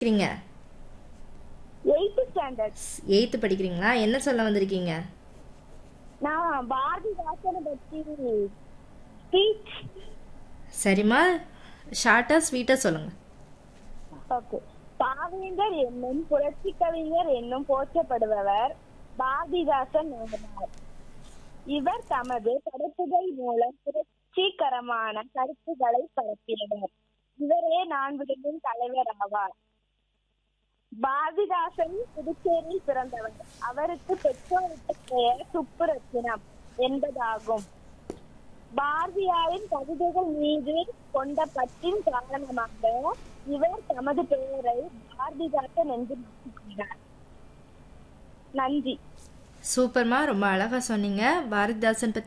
படிக்கிறீங்க eighth standard eighth படிக்கிறீங்களா என்ன சொல்ல வந்திருக்கீங்க நான் பாரதிதாசனை பத்தி ஸ்பீச் சரிம்மா ஷார்ட்டாக ஸ்வீட்டாக சொல்லுங்கள் ஓகே பாவேந்தர் என்னும் புரட்சி கவிஞர் என்னும் போற்றப்படுபவர் பாரதிதாசன் ஆவார் இவர் தமது படைப்புகள் மூலம் புரட்சிகரமான கருத்துக்களை பரப்பியவர் இவரே நான் விரும்பும் தலைவர் ஆவார் பாரதிதாசன் புதுச்சேரியில் பிறந்தவர் அவருக்கு பெற்றோருக்கு பெயர் சுப்புரத்தினம் என்பதாகும் பாரதியாரின் கவிதைகள் மீது கொண்ட பற்றின் காரணமாக இவர் தமது பெயரை பாரதிதாசன் என்று மாற்றிக் கொண்டார் நன்றி சூப்பர்மா ரொம்ப அழகாக சொன்னீங்க பாரதிதாசன் பற்றி